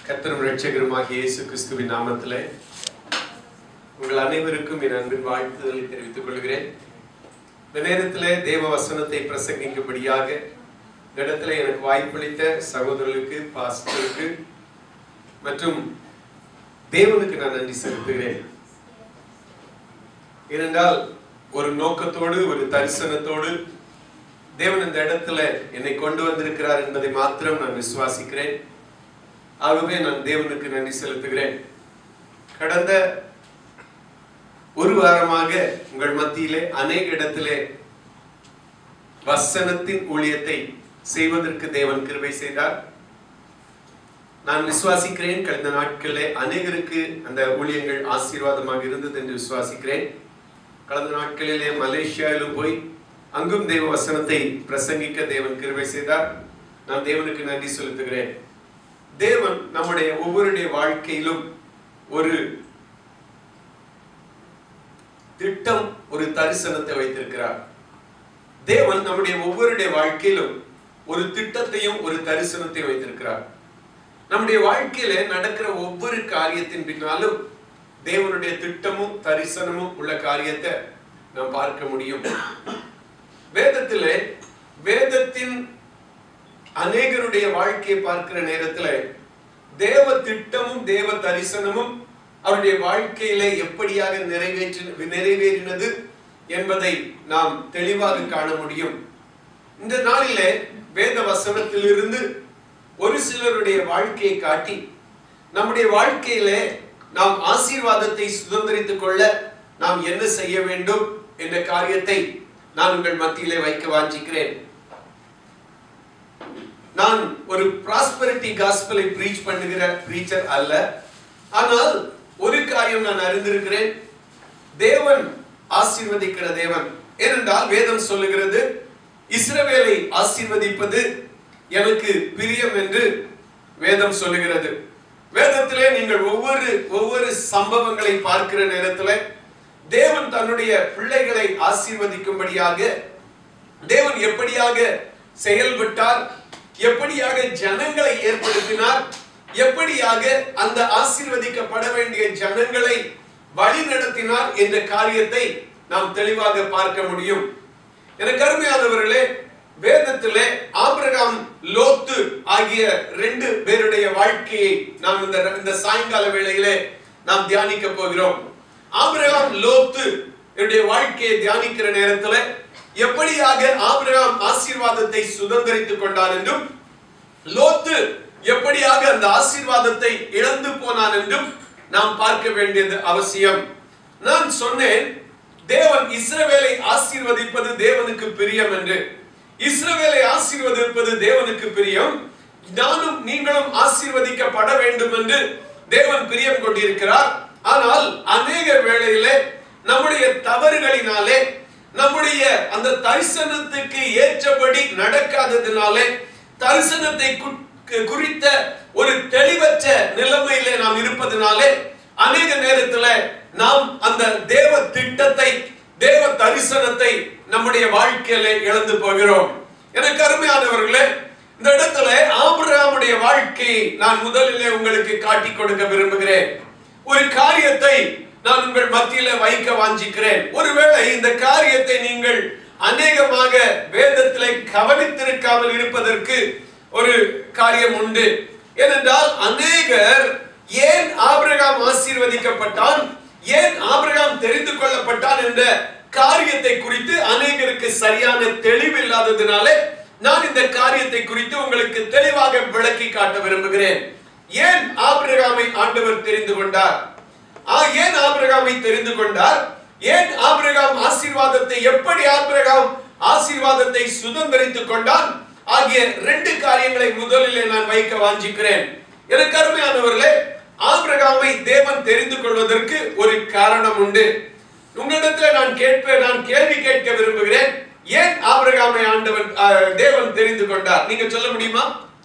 கர்த்தரும் ரட்சகருமாகிய இயேசு கிறிஸ்துவின் நாமத்திலே உங்கள் அனைவருக்கும் என் அன்பின் வாழ்த்துதலை தெரிவித்துக் கொள்கிறேன் இந்த நேரத்திலே தேவ வசனத்தை பிரசங்கிக்கும்படியாக இந்த இடத்துல எனக்கு வாய்ப்பளித்த சகோதரர்களுக்கு பாஸ்டருக்கு மற்றும் தேவனுக்கு நான் நன்றி செலுத்துகிறேன் ஏனென்றால் ஒரு நோக்கத்தோடு ஒரு தரிசனத்தோடு தேவன் இந்த இடத்துல என்னை கொண்டு வந்திருக்கிறார் என்பதை மாத்திரம் நான் விசுவாசிக்கிறேன் ஆகவே நான் தேவனுக்கு நன்றி செலுத்துகிறேன் கடந்த ஒரு வாரமாக உங்கள் மத்தியிலே அநேக இடத்திலே வசனத்தின் ஊழியத்தை செய்வதற்கு தேவன் கிருபை செய்தார் நான் விசுவாசிக்கிறேன் கடந்த நாட்களிலே அநேகருக்கு அந்த ஊழியங்கள் ஆசீர்வாதமாக இருந்தது என்று விசுவாசிக்கிறேன் கடந்த நாட்களிலே மலேசியாவிலும் போய் அங்கும் தேவ வசனத்தை பிரசங்கிக்க தேவன் கிருபை செய்தார் நான் தேவனுக்கு நன்றி செலுத்துகிறேன் தேவன் நம்முடைய ஒவ்வொருடைய வாழ்க்கையிலும் ஒரு திட்டம் ஒரு தரிசனத்தை வைத்திருக்கிறார் தேவன் நம்முடைய ஒவ்வொருடைய வாழ்க்கையிலும் ஒரு திட்டத்தையும் ஒரு தரிசனத்தையும் வைத்திருக்கிறார் நம்முடைய வாழ்க்கையில நடக்கிற ஒவ்வொரு காரியத்தின் பின்னாலும் தேவனுடைய திட்டமும் தரிசனமும் உள்ள காரியத்தை நாம் பார்க்க முடியும் வேதத்திலே வேதத்தின் அநேகருடைய வாழ்க்கையை பார்க்கிற நேரத்துல தேவ திட்டமும் தேவ தரிசனமும் அவருடைய வாழ்க்கையில எப்படியாக நிறைவேற்றி நிறைவேறினது என்பதை நாம் தெளிவாக காண முடியும் இந்த நாளிலே வேத வசனத்திலிருந்து ஒரு சிலருடைய வாழ்க்கையை காட்டி நம்முடைய வாழ்க்கையிலே நாம் ஆசீர்வாதத்தை சுதந்திரித்துக் கொள்ள நாம் என்ன செய்ய வேண்டும் என்ற காரியத்தை நான் உங்கள் மத்தியிலே வைக்க வாஞ்சிக்கிறேன் நான் ஒரு ப்ராஸ்பரிட்டி காஸ்பலை ப்ரீச் பண்ணுகிற ப்ரீச்சர் அல்ல ஆனால் ஒரு காரியம் நான் அறிந்திருக்கிறேன் தேவன் ஆசீர்வதிக்கிற தேவன் ஏனென்றால் வேதம் சொல்லுகிறது இஸ்ரவேலை ஆசீர்வதிப்பது எனக்கு பிரியம் என்று வேதம் சொல்லுகிறது வேதத்திலே நீங்கள் ஒவ்வொரு ஒவ்வொரு சம்பவங்களை பார்க்கிற நேரத்தில் தேவன் தன்னுடைய பிள்ளைகளை ஆசீர்வதிக்கும்படியாக தேவன் எப்படியாக செயல்பட்டார் எப்படியாக ஜனங்களை ஏற்படுத்தினார் எப்படியாக அந்த ஆசீர்வதிக்கப்பட வேண்டிய ஜனங்களை வழி நடத்தினார் என்ற காரியத்தை நாம் தெளிவாக பார்க்க முடியும் எனக்கு அருமையானவர்களே வேதத்திலே ஆபிரகாம் லோத்து ஆகிய ரெண்டு பேருடைய வாழ்க்கையை நாம் இந்த இந்த சாயங்கால வேளையிலே நாம் தியானிக்க போகிறோம் ஆபிரகாம் லோத்து என்னுடைய வாழ்க்கையை தியானிக்கிற நேரத்தில் எப்படியாக ஆபிரகாம் ஆசீர்வாதத்தை சுதந்திரித்துக் கொண்டார் என்றும் லோத்து எப்படியாக அந்த ஆசீர்வாதத்தை இழந்து போனான் என்றும் நாம் பார்க்க வேண்டியது அவசியம் நான் சொன்னேன் தேவன் இஸ்ரவேலை ஆசீர்வதிப்பது தேவனுக்கு பிரியம் என்று இஸ்ரவேலை ஆசீர்வதிப்பது தேவனுக்கு பிரியம் நானும் நீங்களும் ஆசீர்வதிக்கப்பட வேண்டும் என்று தேவன் பிரியம் கொண்டிருக்கிறார் ஆனால் அநேக வேளையிலே நம்முடைய தவறுகளினாலே நம்முடைய அந்த தரிசனத்துக்கு ஏற்றபடி நடக்காததினாலே தரிசனத்தை குறித்த ஒரு தெளிவற்ற நிலைமையிலே நாம் இருப்பதனாலே அநேக நேரத்தில் நாம் அந்த தேவ திட்டத்தை தேவ தரிசனத்தை நம்முடைய வாழ்க்கையில இழந்து போகிறோம் எனக்கு அருமையானவர்களே இந்த இடத்துல ஆபிரகாமுடைய வாழ்க்கையை நான் முதலிலே உங்களுக்கு காட்டி கொடுக்க விரும்புகிறேன் ஒரு காரியத்தை நான் உங்கள் மத்தியில வைக்க வாஞ்சிக்கிறேன் ஒருவேளை இந்த காரியத்தை நீங்கள் அநேகமாக வேதத்திலே கவனித்திருக்காமல் இருப்பதற்கு ஒரு காரியம் உண்டு ஏனென்றால் அநேகர் ஏன் ஆபிரகாம் ஆசீர்வதிக்கப்பட்டான் ஏன் ஆபிரகாம் தெரிந்து கொள்ளப்பட்டான் என்ற காரியத்தை குறித்து அநேகருக்கு சரியான தெளிவு இல்லாததினாலே நான் இந்த காரியத்தை குறித்து உங்களுக்கு தெளிவாக விளக்கி காட்ட விரும்புகிறேன் ஏன் ஆபிரகாமை ஆண்டவர் தெரிந்து கொண்டார் ஏன் ஆபிரகாமை தெரிந்து கொண்டார் ஏன் ஆபிரகாம் ஆசீர்வாதத்தை எப்படி ஆபிரகாம் ஆசீர்வாதத்தை சுதந்திரித்துக் கொண்டான் ஆகிய ரெண்டு காரியங்களை முதலிலே நான் வைக்க வாஞ்சிக்கிறேன் எனக்கு அருமையானவர்களே ஆபிரகாமை தேவன் தெரிந்து கொள்வதற்கு ஒரு காரணம் உண்டு உங்களிடத்தில் நான் கேட்ப நான் கேள்வி கேட்க விரும்புகிறேன் ஏன் ஆபிரகாமை ஆண்டவன் தேவன் தெரிந்து கொண்டார் நீங்க சொல்ல முடியுமா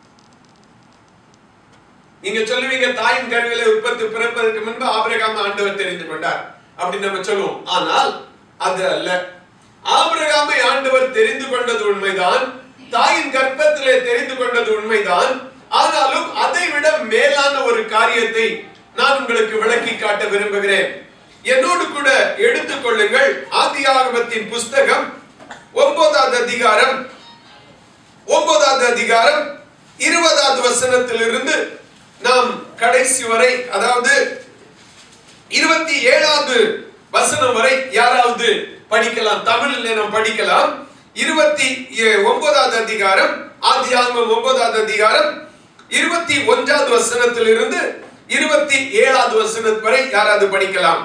நீங்க சொல்லுவீங்க தாயின் கருவில உற்பத்தி பிறப்பதற்கு முன்பு ஆபிரகாம் ஆண்டவர் தெரிந்து கொண்டார் அப்படி நம்ம சொல்லுவோம் ஆனால் அது அல்ல ஆபிரகாமை ஆண்டவர் தெரிந்து கொண்டது உண்மைதான் தாயின் கர்ப்பத்திலே தெரிந்து கொண்டது உண்மைதான் ஆனாலும் அதை விட மேலான ஒரு காரியத்தை நான் உங்களுக்கு விளக்கி காட்ட விரும்புகிறேன் என்னோடு கூட எடுத்துக்கொள்ளுங்கள் ஆதியாகமத்தின் புஸ்தகம் ஒன்பதாவது அதிகாரம் ஒன்பதாவது அதிகாரம் இருபதாவது வசனத்திலிருந்து நாம் கடைசி வரை அதாவது இருபத்தி ஏழாவது வசனம் வரை யாராவது படிக்கலாம் தமிழில் நாம் படிக்கலாம் இருபத்தி ஏ- ஒன்பதாவது அதிகாரம் ஆதியாகமம் ஒன்பதாவது அதிகாரம் இருபத்தி ஒன்றாவது வசனத்திலிருந்து இருபத்தி ஏழாவது வசனம் வரை யாராவது படிக்கலாம்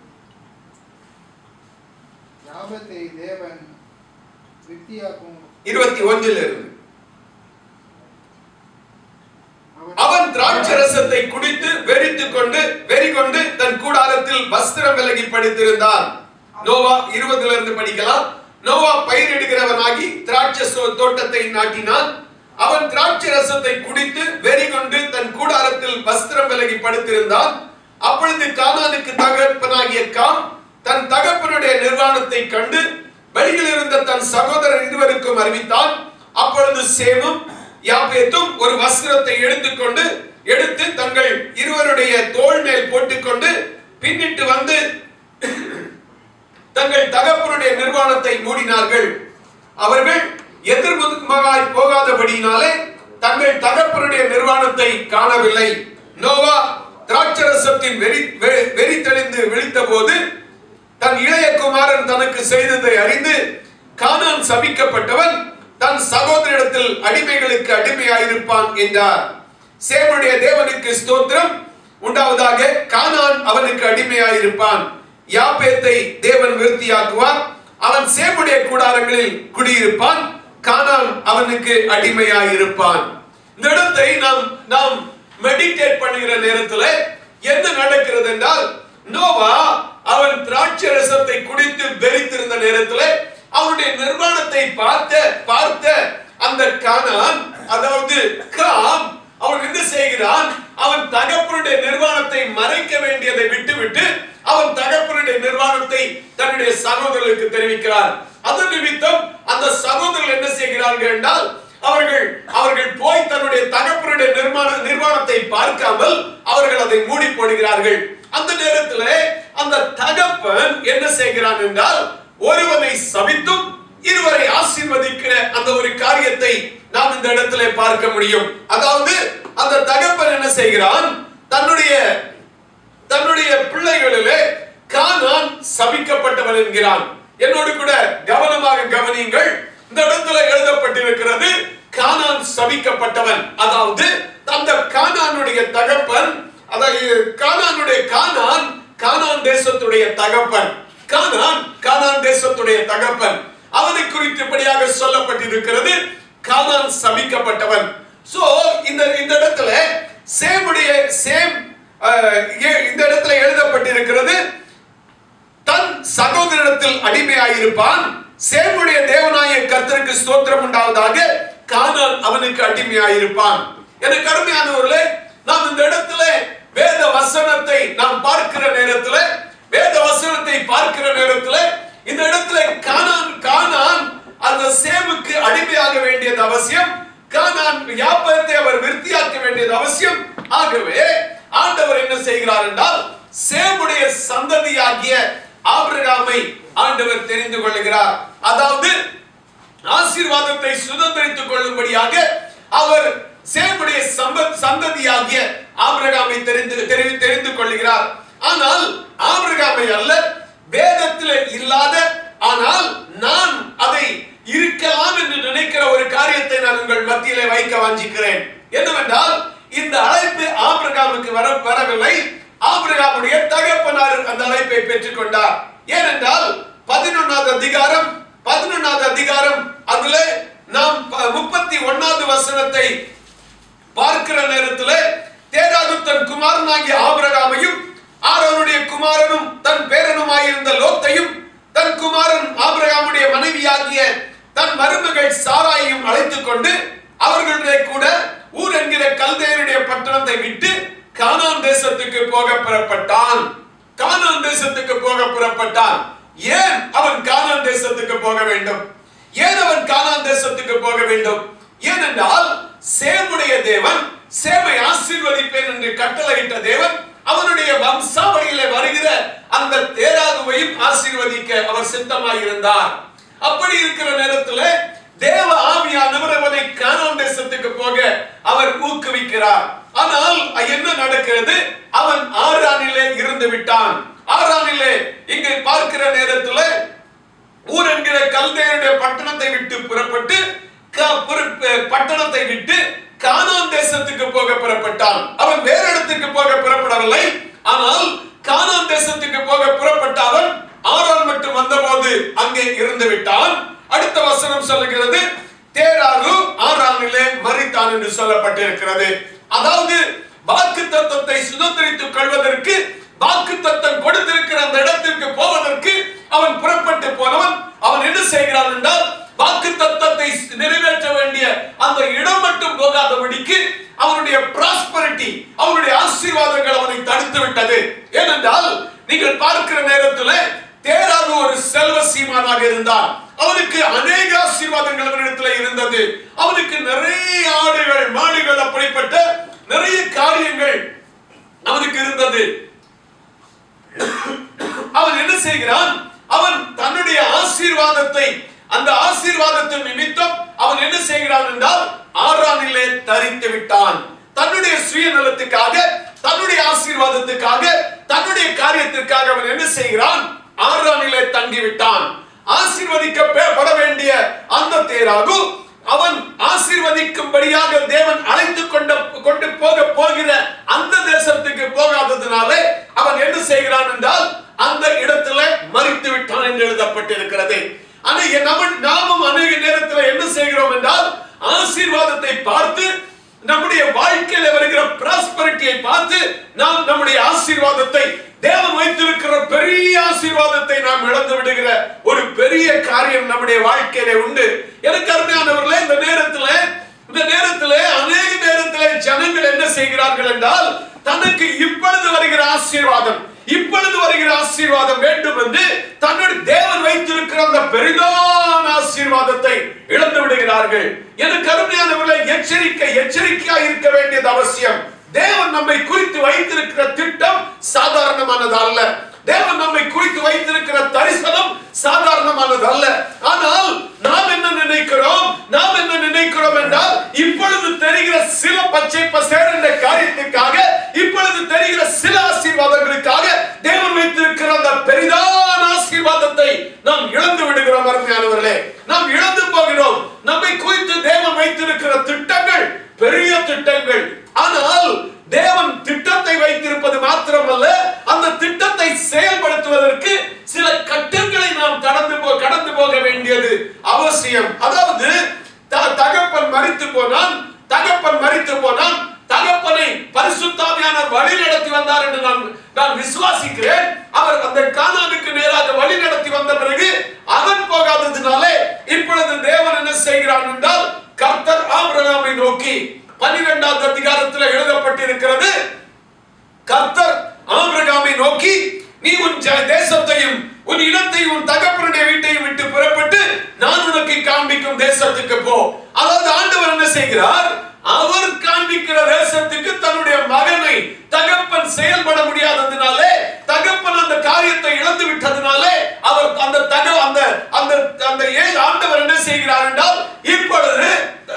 யாபத்தை தேவன் விருத்தியாக்கும் இருபத்தி ஒன்றிலிருந்து அவன் அவன் திராட்சை ரசத்தை குடித்து வெறித்து கொண்டு வெறி கொண்டு தன் கூடாரத்தில் வஸ்திரம் விலகி படுத்திருந்தான் நோவா இருபதுல இருந்து படிக்கலாம் நோவா பயிரிடுகிறவனாகி திராட்சை சோ- தோட்டத்தை நாட்டினான் அவன் திராட்சை ரசத்தை குடித்து வெறி கொண்டு தன் கூடாரத்தில் வஸ்திரம் விலகி படுத்திருந்தான் அப்பொழுது கானானுக்கு தகப்பனாகிய காம் தன் தகப்பனுடைய நிர்வாணத்தை கண்டு வெளியில் இருந்த தன் சகோதரர் இருவருக்கும் அறிவித்தான் அப்பொழுது சேமும் யாப்பேத்தும் ஒரு வஸ்திரத்தை எடுத்துக்கொண்டு எடுத்து தங்கள் இருவருடைய தோள் மேல் போட்டுக்கொண்டு பின்னிட்டு வந்து தங்கள் தகப்பனுடைய நிர்வாணத்தை மூடினார்கள் அவர்கள் எதிர்முகமாய் போகாதபடியினாலே தங்கள் தகப்பனுடைய நிர்வாணத்தை காணவில்லை நோவா திராட்சரசத்தின் வெறி வெ- வெறி தெளிந்து விழித்த போது தன் இளைய குமாரன் தனக்கு செய்ததை அறிந்து கானான் சபிக்கப்பட்டவன் தன் சகோதரிடத்தில் அடிமைகளுக்கு அடிமையாயிருப்பான் என்றார் சேமுடைய தேவனுக்கு ஸ்தோத்திரம் உண்டாவதாக கானான் அவனுக்கு அடிமையாயிருப்பான் யாப்பேத்தை தேவன் விருத்தியாக்குவார் அவன் சேமுடைய கூடாரங்களில் குடியிருப்பான் கானான் அவனுக்கு அடிமையாயிருப்பான் இந்த இடத்தை நாம் நாம் மெடிடேட் பண்ணுகிற நேரத்துல என்ன நடக்கிறது என்றால் நோவா அவன் திராட்சை ரசத்தை குடித்து வெறித்திருந்த நேரத்துல அவனுடைய நிர்வாணத்தை பார்த்த பார்த்த அந்த கானான் அதாவது காம் அவன் என்ன செய்கிறான் அவன் தகப்பனுடைய நிர்வாணத்தை மறைக்க வேண்டியதை விட்டுவிட்டு அவன் தகப்பனுடைய நிர்வாணத்தை தன்னுடைய சகோதரர்களுக்கு தெரிவிக்கிறார் அது நிமித்தம் அந்த சகோதரர்கள் என்ன செய்கிறார்கள் என்றால் அவர்கள் அவர்கள் போய் தன்னுடைய தகப்பனுடைய நிர்மாண நிர்வாணத்தை பார்க்காமல் அவர்கள் அதை மூடி போடுகிறார்கள் அந்த நேரத்தில் அந்த தகப்பன் என்ன செய்கிறான் என்றால் ஒருவனை சபித்தும் இருவரை ஆசீர்வதிக்கிற அந்த ஒரு காரியத்தை நாம் இந்த இடத்திலே பார்க்க முடியும் அதாவது அந்த தகப்பன் என்ன செய்கிறான் தன்னுடைய தன்னுடைய பிள்ளைகளிலே கானான் சபிக்கப்பட்டவன் என்கிறான் என்னோடு கூட கவனமாக கவனியுங்கள் இந்த இடத்துல எழுதப்பட்டிருக்கிறது கானான் சபிக்கப்பட்டவன் அதாவது அந்த கானானுடைய தகப்பன் அதாவது கானானுடைய கானான் கானான் தேசத்துடைய தகப்பன் கானான் கானான் தேசத்துடைய தகப்பன் அவனை குறித்து இப்படியாக சொல்லப்பட்டிருக்கிறது கானான் சபிக்கப்பட்டவன் சோ இந்த இந்த இடத்துல சேமுடைய சேம் அஹ், இங்கே இந்த இடத்துல எழுதப்பட்டிருக்கிறது தன் சகோதரத்தில் அடிமையாயிருப்பான் சேமுடைய தேவனாய கர்த்தருக்கு ஸ்தோத்திரம் உண்டாவதாக கானான் அவனுக்கு அடிமையாயிருப்பான் எனக்கு அருமையானவர்களே நாம் இந்த இடத்துல வேத வசனத்தை நாம் பார்க்கிற நேரத்துல வேத வசனத்தை பார்க்கிற நேரத்துல இந்த இடத்துல கானான் கானான் அந்த சேமுக்கு அடிமையாக வேண்டியது அவசியம் கானான் யாப்பத்தை அவர் விருத்தியாக்க வேண்டியது அவசியம் ஆகவே ஆண்டவர் என்ன செய்கிறார் என்றால் சேமுடைய சந்ததியாகிய ஆபிரகாமை ஆண்டவர் தெரிந்து கொள்ளுகிறார் அதாவது ஆசீர்வாதத்தை சுதந்திரித்துக் கொள்ளும்படியாக அவர் சேமுடைய சம்பத் சந்ததியாகிய ஆபிரகாமை தெரிந்து தெரிவி தெரிந்து கொள்ளுகிறார் ஆனால் ஆபிரகாமை அல்ல வேதத்தில் இல்லாத ஆனால் நான் அதை இருக்கலாம் என்று நினைக்கிற ஒரு காரியத்தை நான் உங்கள் மத்தியிலே வைக்க வாஞ்சிக்கிறேன் என்னவென்றால் இந்த அழைப்பு ஆபிரகாமுக்கு வர வரவில்லை ஆபிரகாமுடைய தகப்பனார் அந்த அழைப்பை பெற்றுக் கொண்டார் ஏனென்றால் பதினொன்னாவது அதிகாரம் பதினொன்னாவது அதிகாரம் அதுல நாம் ப- முப்பத்தி ஒன்னாவது வசனத்தை பார்க்கிற நேரத்தில் தேராது தன் குமாரனாகிய ஆபிரகாமையும் ஆரோனுடைய குமாரனும் தன் பேரனுமாயிருந்த லோத்தையும் தன் குமாரன் ஆபிரகாமுடைய மனைவியாகிய தன் மருமகள் சாராயையும் அழைத்துக் கொண்டு அவர்களுடைய கூட ஊர் என்கிற கல்தேயருடைய பட்டணத்தை விட்டு கானான் தேசத்துக்கு போக புறப்பட்டான் கானான் தேசத்துக்கு போக புறப்பட்டான் ஏன் அவன் கானான் தேசத்துக்கு போக வேண்டும் ஏன் அவன் கானான் தேசத்துக்கு போக வேண்டும் ஏனென்றால் சேமுடைய தேவன் சேமை ஆசீர்வதிப்பேன் என்று கட்டளையிட்ட தேவன் அவனுடைய வம்சாவளியிலே வருகிற அந்த தேராகுவையும் ஆசீர்வதிக்க அவர் சித்தமாய் இருந்தார் அப்படி இருக்கிற நேரத்துல தேவ ஆவியானவர் அவனை கானான் தேசத்துக்கு போக அவர் ஊக்குவிக்கிறார் ஆனால் என்ன நடக்கிறது அவன் ஆறானிலே இருந்து விட்டான் ஆறானிலே இங்கே பார்க்கிற நேரத்துல ஊர் என்கிற கல்தேருடைய பட்டணத்தை விட்டு புறப்பட்டு க- புற- பட்டணத்தை விட்டு கானான் தேசத்துக்கு போக புறப்பட்டான் அவன் வேற இடத்துக்கு போக புறப்படவில்லை ஆனால் கானான் தேசத்துக்கு போக புறப்பட்ட அவன் ஆறான் மட்டும் வந்தபோது அங்கே இருந்து விட்டான் அடுத்த வசனம் சொல்லுகிறது தேராறு ஆறானிலே மறித்தான் என்று சொல்லப்பட்டிருக்கிறது அதாவது வாக்கு தத்தத்தை சுதந்திரித்துக் கொள்வதற்கு வாக்கு தத்தம் கொடுத்திருக்கிற அந்த இடத்திற்கு போவதற்கு அவன் புறப்பட்டு போனவன் அவன் என்ன செய்கிறான் என்றால் வாக்கு தத்தத்தை நிறைவேற்ற வேண்டிய அந்த இடம் மட்டும் போகாதபடிக்கு அவனுடைய பிராஸ்பரிட்டி அவனுடைய ஆசீர்வாதங்கள் அவனை தடுத்து விட்டது ஏனென்றால் நீங்கள் பார்க்கிற நேரத்தில் தேராது ஒரு செல்வ சீமானாக இருந்தான் அவனுக்கு அநேக ஆசீர்வாதங்கள் அவனிடத்தில் இருந்தது அவனுக்கு நிறைய ஆடுகள் மாடுகள் அப்படிப்பட்ட நிறைய காரியங்கள் அவனுக்கு இருந்தது அவன் என்ன செய்கிறான் அவன் தன்னுடைய ஆசீர்வாதத்தை அந்த ஆசீர்வாதத்தின் நிமித்தம் அவன் என்ன செய்கிறான் என்றால் ஆறானிலே தரித்து விட்டான் தன்னுடைய சுயநலத்துக்காக தன்னுடைய ஆசீர்வாதத்துக்காக தன்னுடைய காரியத்திற்காக அவன் என்ன செய்கிறான் ஆறானிலே தங்கி விட்டான் ஆசீர்வதிக்கப்பட வேண்டிய அந்த தேராகு அவன் ஆசீர்வதிக்கும்படியாக தேவன் அழைத்து கொண்ட கொண்டு போக போகிற அந்த தேசத்துக்கு போகாததினாலே அவன் என்ன செய்கிறான் என்றால் அந்த இடத்துல மறித்து விட்டான் என்று எழுதப்பட்டிருக்கிறது அநேக நம்ம நாமும் அநேக நேரத்தில் என்ன செய்கிறோம் என்றால் ஆசீர்வாதத்தை பார்த்து நம்முடைய வாழ்க்கையில வருகிற பிராஸ்பரிட்டியை பார்த்து நாம் நம்முடைய ஆசீர்வாதத்தை தேவன் வைத்திருக்கிற பெரிய ஆசீர்வாதத்தை நாம் இழந்து விடுகிற ஒரு பெரிய காரியம் நம்முடைய வாழ்க்கையில உண்டு எனக்கு அருமையானவர்களே இந்த நேரத்துல இந்த நேரத்திலே அநேக நேரத்திலே ஜனங்கள் என்ன செய்கிறார்கள் என்றால் தனக்கு இப்பொழுது வருகிற ஆசீர்வாதம் இப்பொழுது வருகிற ஆசீர்வாதம் வேண்டும் என்று தன்னுடைய தேவன் வைத்திருக்கிற அந்த பெரிதான ஆசீர்வாதத்தை இழந்து விடுகிறார்கள் எனக்கு அருமையானவர்களை எச்சரிக்கை எச்சரிக்கையா இருக்க வேண்டியது அவசியம் தேவன் நம்மை குறித்து வைத்திருக்கிற திட்டம் சாதாரணமானது அல்ல தேவன் நம்மை குறித்து வைத்திருக்கிற தரிசனம் சாதாரணமானது அல்ல ஆனால் நாம் என்ன நினைக்கிறோம் நாம் என்ன நினைக்கிறோம் என்றால் இப்பொழுது தெரிகிற சில பச்சை பசேர் என்ற காரியத்துக்காக இப்பொழுது தெரிகிற சில ஆசீர்வாதங்களுக்காக தேவன் வைத்திருக்கிற அந்த பெரிதான ஆசீர்வாதத்தை நாம் இழந்து விடுகிறோம் அருமையானவர்களே நாம் இழந்து போகிறோம் நம்மை குறித்து தேவன் வைத்திருக்கிற திட்டங்கள் பெரிய திட்டங்கள் ஆனால் தேவன் திட்டத்தை வைத்திருப்பது மாத்திரமல்ல அந்த திட்டத்தை செயல்படுத்துவதற்கு சில கட்டங்களை நாம் கடந்து போ கடந்து போக வேண்டியது அவசியம் அதாவது த- தகப்பன் மரித்து போனான் தகப்பன் மரித்து போனான் தகப்பனை பரிசுத்தாவியானவர் வழி நடத்தி வந்தார் என்று நான் நான் விசுவாசிக்கிறேன் அவர் அந்த கானானுக்கு நேராக வழி நடத்தி வந்த பிறகு அவன் போகாததினாலே இப்பொழுது தேவன் என்ன செய்கிறான் என்றால் கர்த்தர் ஆபிரகாமை நோக்கி பன்னிரெண்டாவது அதிகாரத்தில் எழுதப்பட்டிருக்கிறது கர்த்தர் ஆபிரகாமை நோக்கி நீ உன் ஜ- தேசத்தையும் உன் இனத்தையும் உன் தகப்பனுடைய வீட்டையும் விட்டு புறப்பட்டு நான் உனக்கு காண்பிக்கும் தேசத்துக்கு போ அதாவது ஆண்டவர் என்ன செய்கிறார் அவர் காண்பிக்கிற தேசத்துக்கு தன்னுடைய மகனை தகப்பன் செயல்பட முடியாததினாலே தகப்பன் அந்த காரியத்தை இழந்து விட்டதினாலே அவர் அந்த தக அந்த அந்த அந்த ஏ- ஆண்டவர் என்ன செய்கிறார் என்றால் இப்பொழுது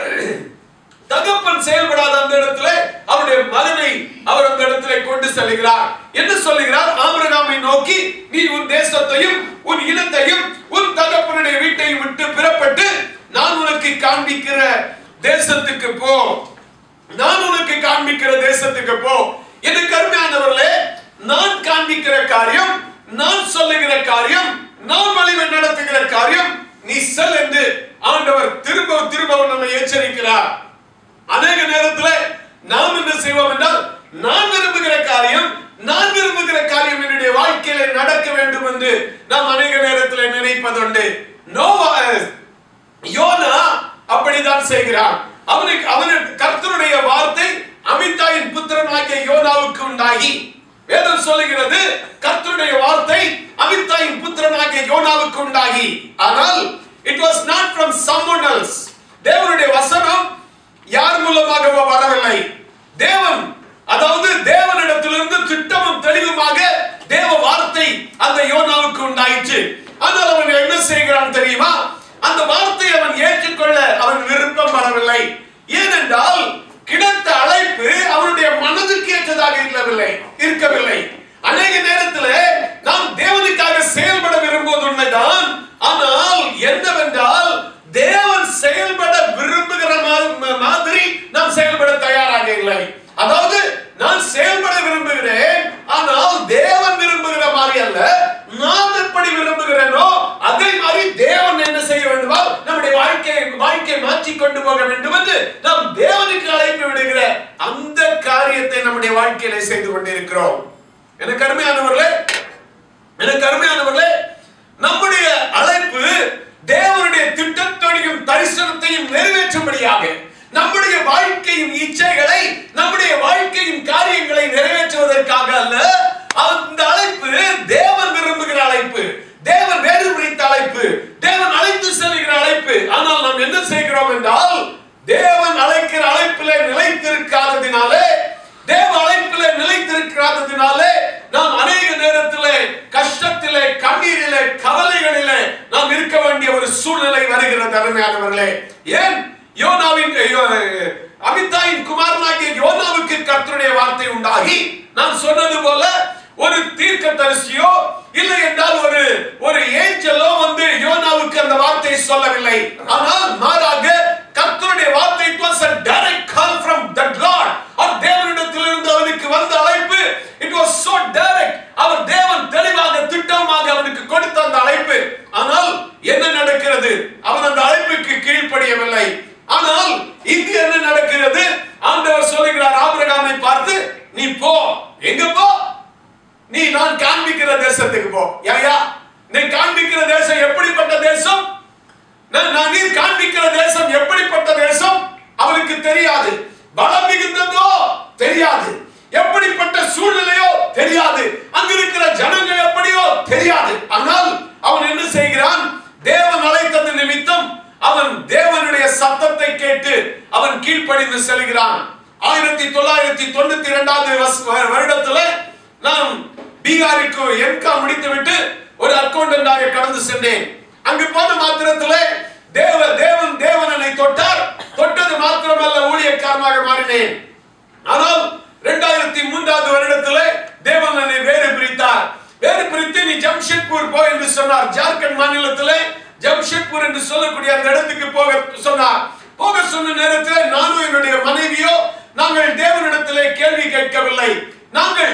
தகப்பன் செயல்படாத அந்த இடத்துல அவருடைய மகனை அவர் அந்த இடத்துல கொண்டு செல்கிறார் என்ன சொல்லுகிறார் ஆபிரகாமை நோக்கி நீ உன் தேசத்தையும் உன் இனத்தையும் உன் தகப்பனுடைய வீட்டையும் விட்டு பிறப்பட்டு நான் உனக்கு காண்பிக்கிற தேசத்துக்கு போ நான் உனக்கு காண்பிக்கிற தேசத்துக்கு போ எனக்கு அருமையானவர்களே நான் காண்பிக்கிற காரியம் நான் சொல்லுகிற காரியம் நான் வழிவை நடத்துகிற காரியம் நீ செல் என்று ஆண்டவர் திரும்ப திரும்ப நம்மை எச்சரிக்கிறார் அநேக நேரத்துல நாம் என்ன செய்வோம் என்றால் நான் விரும்புகிற காரியம் நான் விரும்புகிற காரியம் என்னுடைய வாழ்க்கையில நடக்க வேண்டும் என்று நாம் அநேக நேரத்தில் நினைப்பதுண்டு நோவா யோனா அப்படிதான் செய்கிறான் அவனுக்கு அவனுக்கு கர்த்தருடைய வார்த்தை அமிதாயின் புத்திரனாகிய யோனாவுக்கு உண்டாகி வேதம் சொல்லுகிறது கர்த்தருடைய வார்த்தை அமிதாயின் புத்திரனாகிய யோனாவுக்கு உண்டாகி ஆனால் it was not from someone else தேவனுடைய வசனம் யார் மூலமாகவோ வரவில்லை தேவன் அதாவது தேவனிடத்திலிருந்து திட்டமும் தெளிவுமாக தேவ வார்த்தை அந்த யோனாவுக்கு உண்டாயிற்று ஆனால் அவன் என்ன செய்கிறான் தெரியுமா அந்த வார்த்தையை அவன் ஏற்றுக்கொள்ள அவன் விருப்பம் வரவில்லை ஏனென்றால் கிடைத்த அழைப்பு அவனுடைய மனதுக்கு ஏற்றதாக இருக்கவில்லை இருக்கவில்லை அநேக நேரத்தில் நாம் தேவனுக்காக செயல்பட விரும்புவது உண்மைதான் ஆனால் என்னவென்றால் தேவன் செயல்பட விரும்புகிற மா- மாதிரி நாம் செயல்பட தயாராக இல்லை அதாவது நான் செயல்பட விரும்புகிறேன் ஆனால் தேவன் விரும்புகிற மாதிரி அல்ல நான் எப்படி விரும்புகிறேனோ அதே மாதிரி தேவன் என்ன செய்ய வேண்டுமா நம்முடைய வாழ்க்கையை வாழ்க்கையை மாற்றி கொண்டு போக வேண்டும் என்று நாம் தேவனுக்கு அழைப்பு விடுகிற அந்த காரியத்தை நம்முடைய வாழ்க்கையில செய்து கொண்டிருக்கிறோம் எனக்கு அருமையானவர்களே எனக்கு அருமையானவர்களே நம்முடைய அழைப்பு தேவனுடைய திட்டத்தோடையும் தரிசனத்தையும் நிறைவேற்றும்படியாக நம்முடைய வாழ்க்கையின் இச்சைகளை நம்முடைய வாழ்க்கையின் காரியங்களை நிறைவேற்றுவதற்காக அல்ல அந்த அழைப்பு தேவன் விரும்புகிற அழைப்பு தேவன் வேறு பிடித்த அழைப்பு தேவன் அழைத்து செல்கிற அழைப்பு ஆனால் நாம் என்ன செய்கிறோம் என்றால் தேவன் அழைக்கிற அழைப்பிலே நிலைத்திருக்காததினாலே தேவ அழைப்பிலே நிலைத்திருக்காததினாலே நாம் அநேக நேரத்திலே கஷ்டத்திலே கண்ணீரிலே கவலைகளிலே நாம் இருக்க வேண்டிய ஒரு சூழ்நிலை வருகிறது அருமையானவர்களே ஏன் யோனாவின் யோ- அமிதாயின் குமாரனாகிய யோனாவுக்கு கர்த்தருடைய வார்த்தை உண்டாகி நான் சொன்னது போல ஒரு தீர்க்கதரிசியோ இல்லை என்றால் ஒரு ஒரு ஏஞ்சலோ வந்து யோனாவுக்கு அந்த வார்த்தையை சொல்லவில்லை ஆனால் மாறாக கர்த்தருடைய வார்த்தை it was a direct call from the Lord அவர் தேவனிடத்திலிருந்து அவனுக்கு வந்த அழைப்பு it was so direct அவர் தேவன் தெளிவாக திட்டமாக அவனுக்கு கொடுத்த அந்த அழைப்பு ஆனால் என்ன நடக்கிறது அவன் அந்த அழைப்புக்கு கீழ்ப்படியவில்லை ஆனால் இங்கு என்ன நடக்கிறது ஆண்டவர் சொல்லுகிறார் ஆபிரகாமை பார்த்து நீ போ எங்க போ நீ நான் காண்பிக்கிற தேசத்துக்கு போ யாயா நீ காண்பிக்கிற தேசம் எப்படிப்பட்ட தேசம் நான் நான் நீர் காண்பிக்கிற தேசம் எப்படிப்பட்ட தேசம் அவனுக்கு தெரியாது பலம் மிகுந்ததோ தெரியாது எப்படிப்பட்ட சூழ்நிலையோ தெரியாது அங்க இருக்கிற ஜனங்கள் எப்படியோ தெரியாது ஆனால் அவன் என்ன செய்கிறான் தேவன் அழைத்தது நிமித்தம் அவன் தேவனுடைய சத்தத்தை கேட்டு அவன் கீழ்ப்படிந்து செல்கிறான் ஆயிரத்தி தொள்ளாயிரத்தி தொண்ணூத்தி இரண்டாவது வருடத்துல நான் பீகாருக்கு எம்கா முடித்துவிட்டு ஒரு அக்கௌண்டன்டாக கடந்து சென்றேன் அங்கு போன மாத்திரத்திலே தேவ தேவன் தேவனனை தொட்டார் தொட்டது மாத்திரமல்ல ஊழியக்காரமாக மாறினேன் ஆனால் இரண்டாயிரத்தி மூன்றாவது வருடத்திலே தேவன் என்னை வேறு பிரித்தார் வேறு பிரித்து நீ ஜம்ஷெட்பூர் போ என்று சொன்னார் ஜார்க்கண்ட் மாநிலத்திலே ஜம்ஷெட்பூர் என்று சொல்லக்கூடிய அந்த இடத்துக்கு போக சொன்னார் போக சொன்ன நேரத்தில் நானும் என்னுடைய மனைவியோ நாங்கள் தேவனிடத்திலே கேள்வி கேட்கவில்லை நாங்கள்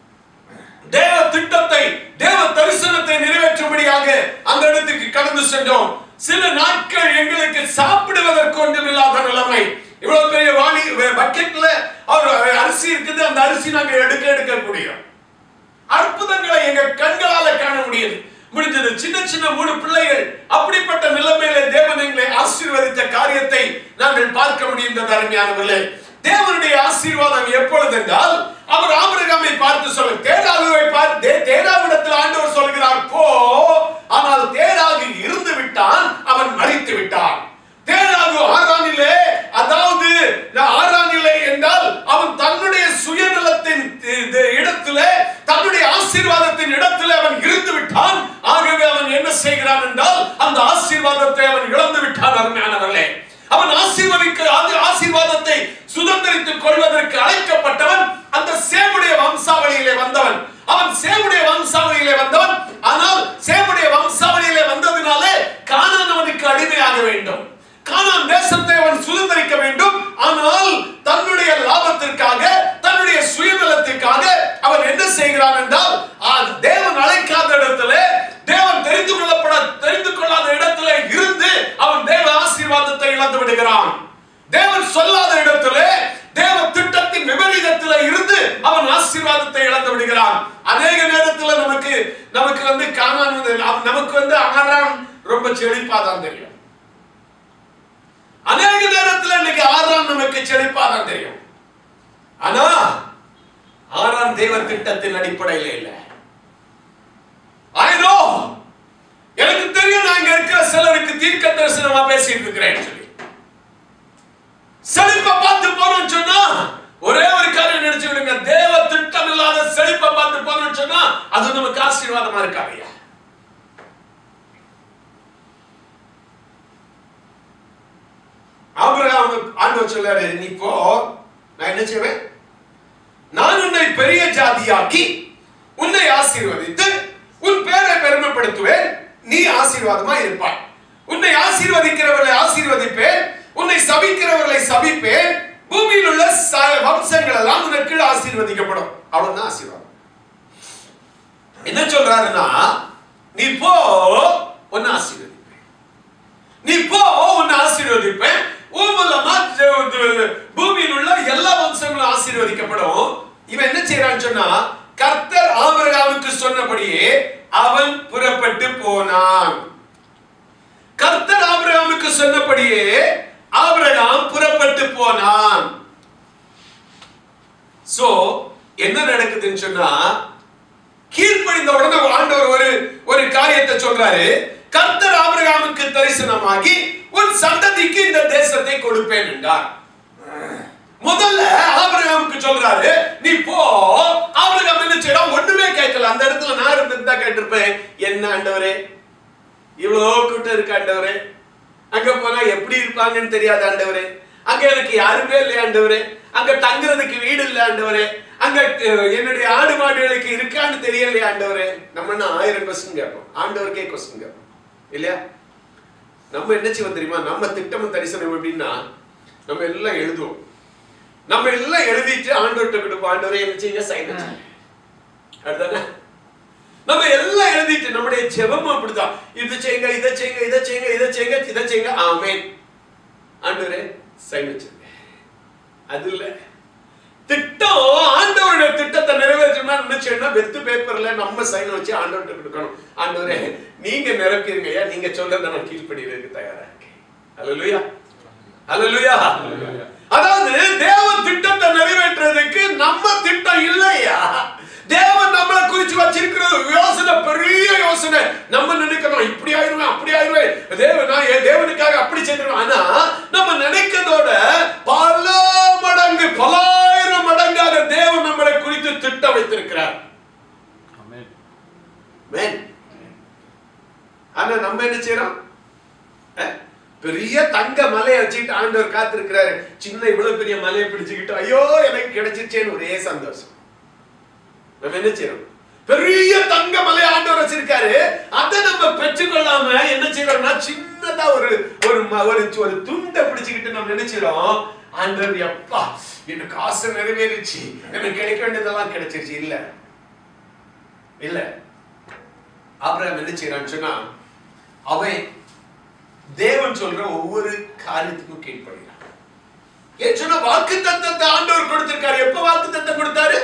தேவ திட்டத்தை தேவ தரிசனத்தை நிறைவேற்றும்படியாக அந்த இடத்துக்கு கடந்து சென்றோம் சில நாட்கள் எங்களுக்கு சாப்பிடுவதற்கு ஒன்றுமில்லாத நிலைமை இவ்வளவு பெரிய வாணி பக்கெட்ல அவர் அரிசி இருக்குது அந்த அரிசி நாங்க எடுக்க எடுக்க முடியும் அற்புதங்களை எங்க கண்களால காண முடியுது முடிஞ்சது சின்ன சின்ன மூணு பிள்ளைகள் அப்படிப்பட்ட நிலைமையில தேவன் எங்களை ஆசீர்வதித்த காரியத்தை நாங்கள் பார்க்க முடிந்தது அருமையானவர்களே தேவனுடைய ஆசீர்வாதம் எப்பொழுது என்றால் அவர் ஆபிரகாமை பார்த்து சொல்ல தேடாகுவை பார்த்து தேடாவிடத்தில் ஆண்டவர் சொல்கிறார் போ ஆனால் தேடாகு இருந்து விட்டான் அவன் மறித்து விட்டான் தேடாகு ஆறானிலே அதாவது ஆறானிலே என்றால் அவன் தன்னுடைய சுயநலத்தின் இது இடத்திலே தன்னுடைய ஆசீர்வாதத்தின் இடத்திலே அவன் இருந்து விட்டான் ஆகவே அவன் என்ன செய்கிறான் என்றால் அந்த ஆசீர்வாதத்தை அவன் இழந்து விட்டான் அருமையானவர்களே அவன் ஆசீர்வதிக்க அது ஆசீர்வாதத்தை சுதந்திரித்துக் கொள்வதற்கு அழைக்கப்பட்டவன் அந்த சேமுடைய வம்சாவளியிலே வந்தவன் அவன் சேமுடைய வம்சாவளியிலே வந்தவன் ஆனால் சேமுடைய வம்சாவளியிலே வந்ததினாலே கானான் அவனுக்கு அடிமையாக வேண்டும் கானான் தேசத்தை அவன் சுதந்திரிக்க வேண்டும் ஆனால் தன்னுடைய லாபத்திற்காக தன்னுடைய சுயநலத்திற்காக அவன் என்ன செய்கிறான் என்றால் ஆ, தேவன் அழைக்காத இடத்திலே தேவன் தெரிந்து கொள்ளப்பட தெரிந்து கொள்ளாத இடத்திலே இருந்து அவன் தேவ ஆசீர்வாதத்தை இழந்து விடுகிறான் தேவன் சொல்லாத இடத்திலே தேவ திட்டத்தின் விபரீதத்திலே இருந்து அவன் ஆசீர்வாதத்தை இழந்து விடுகிறான் அநேக நேரத்துல நமக்கு நமக்கு வந்து கானான் வந்து நமக்கு வந்து ஆறாம் ரொம்ப செழிப்பா தான் தெரியும் அநேக நேரத்துல இன்னைக்கு ஆறாம் நமக்கு செழிப்பா தான் தெரியும் ஆனா ஆறாம் தேவ திட்டத்தின் அடிப்படையில் இல்லை I know. எனக்கு தெரியும் நான் இங்க இருக்கிற சிலருக்கு தீர்க்க தரிசனமா பேசிட்டு இருக்கிறேன் சொல்லி செழிப்பை பார்த்து போறோம்னு சொன்னா ஒரே நினைச்சு விடுங்க தேவ திட்டம் இல்லாத செழிப்பை பார்த்து போனோம்னு சொன்னா அது நமக்கு ஆசீர்வாதமா இருக்காங்கய்யா ஆபிரகாம் ஆண்டவர் சொல்றாரு நீ போ நான் என்ன செய்வேன் நான் உன்னை பெரிய ஜாதியாக்கி உன்னை ஆசீர்வதித்து உன் பேரை பெருமைப்படுத்துவேன் நீ ஆசீர்வாதமா இருப்பாய் உன்னை ஆசீர்வதிக்கிறவர்களை ஆசீர்வதிப்பேன் உன்னை சபிக்கிறவர்களை சபிப்பேன் பூமியில் உள்ள ச- வம்சங்கள் எல்லாம் உனக்கு ஆசீர்வதிக்கப்படும் அவ்வளவுதான் ஆசீர்வாதம் என்ன சொல்றாருன்னா நீ போ உன்னை ஆசீர்வதிப்பேன் நீ போ உன்னை ஆசீர்வதிப்பேன் உன் மூலமா ஜ- ஜ- பூமியில் உள்ள எல்லா வம்சங்களும் ஆசீர்வதிக்கப்படும் இவன் என்ன செய்யறான்னு சொன்னா கர்த்தர் ஆபிரகாமுக்கு சொன்னபடியே அவன் புறப்பட்டு போனான் கர்த்தர் ஆபிரகாமுக்கு சொன்னபடியே ஆபிரகாம் புறப்பட்டு போனான் சோ என்ன நடக்குதுன்னு சொன்னா கீழ்ப்படிந்த உடனே ஆண்டவர் ஒரு ஒரு காரியத்தை சொல்றாரு கர்த்தர் ஆபிரகாமுக்கு தரிசனமாகி உன் சந்ததிக்கு இந்த தேசத்தை கொடுப்பேன் என்றார் முதல்ல ஆபிரகாமுக்கு சொல்றாரு நீ போ ஆபிரகாம் என்ன செய்யலாம் ஒண்ணுமே கேட்கல அந்த இடத்துல நான் இருந்திருந்தா கேட்டிருப்பேன் என்ன ஆண்டவரே இவ்வளோ கூட்டம் இருக்கு ஆண்டவரே அங்க போனா எப்படி இருப்பாங்கன்னு தெரியாது ஆண்டவரே அங்க எனக்கு யாருமே இல்லையா ஆண்டவரே அங்க தங்குறதுக்கு வீடு இல்ல ஆண்டவரே அங்க அஹ், என்னுடைய ஆடு மாடுகளுக்கு இருக்கான்னு தெரியலையா ஆண்டவரே நம்ம என்ன ஆயிரம் கொஸ்டின் கேட்போம் ஆண்டவருக்கே கொஸ்டின் கேட்போம் இல்லையா நம்ம என்ன செய்வோம் தெரியுமா நம்ம திட்டமும் தரிசனம் எப்படின்னா நம்ம எல்லாம் எழுதுவோம் நம்ம எல்லாம் எழுதிட்டு ஆண்டவர்கிட்ட கொடுப்போம் ஆண்டவரே என்ன செய்யுங்க சைன் அதுதானே நம்ம எல்லாம் எழுதிட்டு நம்முடைய ஜெபம் அப்படிதான் இது செய்யுங்க இதை செய்யுங்க இதை செய்யுங்க இதை செய்யுங்க இதை செய்யுங்க ஆமென் ஆண்டவரே சைன் வச்சிருங்க அது இல்ல திட்டம் ஆண்டவருடைய திட்டத்தை நிறைவேற்றணும்னா என்ன செய்யணும் வெத்து பேப்பர்ல நம்ம சைன் வச்சு ஆண்டவர்கிட்ட கொடுக்கணும் ஆண்டவரே நீங்க நிரப்பிருங்க ஐயா நீங்க சொல்றத நான் கீழ்ப்படிறதுக்கு தயாரா இருக்கேன் அல்லேலூயா அல்லேலூயா அதாவது தேவ திட்டத்தை நிறைவேற்றுறதுக்கு நம்ம திட்டம் இல்லையா தேவன் நம்மளை குறிச்சு வச்சிருக்கிறது யோசனை பெரிய யோசனை நம்ம நினைக்கிறோம் இப்படி ஆயிருவேன் அப்படி ஆயிருவேன் தேவன் நான் என் தேவனுக்காக அப்படி செய்திருவேன் ஆனா நம்ம நினைக்கிறதோட பல மடங்கு பலாயிரம் மடங்காக தேவன் நம்மளை குறித்து திட்டம் வைத்திருக்கிறார் Amen. Amen. ஆனா நம்ம என்ன செய்யறோம் அஹ், பெரிய தங்க மலையை வச்சுக்கிட்டு ஆண்டவர் காத்திருக்கிறாரு சின்ன இவ்வளவு பெரிய மலையை பிடிச்சுக்கிட்டு ஐயோ எனக்கு கிடைச்சிச்சேன்னு ஒரே சந்தோஷம் நம்ம என்ன செய்யறோம் பெரிய தங்க மலை ஆண்டவர் வச்சிருக்காரு அதை நம்ம பெற்றுக்கொள்ளாம என்ன செய்யறோம்னா சின்னதா ஒரு ஒரு ம- ஒரு ஒரு துண்டை பிடிச்சுக்கிட்டு நம்ம நினைச்சிடும் ஆண்டவர் எப்பா எனக்கு ஆசை நிறைவேறிச்சு எனக்கு கிடைக்க வேண்டியதெல்லாம் கிடைச்சிருச்சு இல்ல இல்ல ஆபிரகாம் என்ன செய்யறான்னு சொன்னா அவன் தேவன் சொல்ற ஒவ்வொரு காரியத்துக்கும் கீழ்ப்படுகிறான் ஏன் சொன்னா வாக்கு தத்தத்தை ஆண்டவர் கொடுத்திருக்காரு எப்ப வாக்கு தத்தம் கொடுத்தாரு